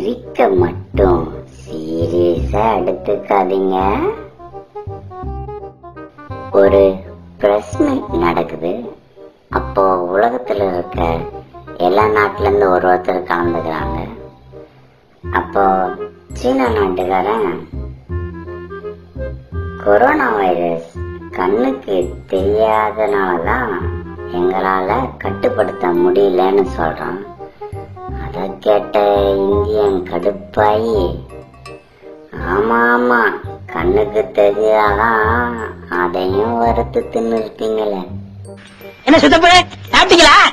சிரிக்க மட்டும் சீரியஸா எடுத்துக்காதீங்க ஒரு பிரஸ் மீட் நடக்குது அப்போ உலகத்துல இருக்க எல்லா நாட்டுல இருந்து ஒரு ஒருத்தர் கலந்துக்கிறாங்க அப்போ சீனா நாட்டுக்காரன் கொரோனா வைரஸ் கண்ணுக்கு தெரியாதனாலதான் எங்களால கட்டுப்படுத்த முடியலன்னு சொல்றான் அத கேட்ட இந்தியன் கடுப்பாயி ஆமா ஆமா கண்ணுக்கு தெரியாதான் அதையும் வறுத்து தின்னு இருப்பீங்களே என்ன சித்தப்பு சாப்பிட்டீங்களா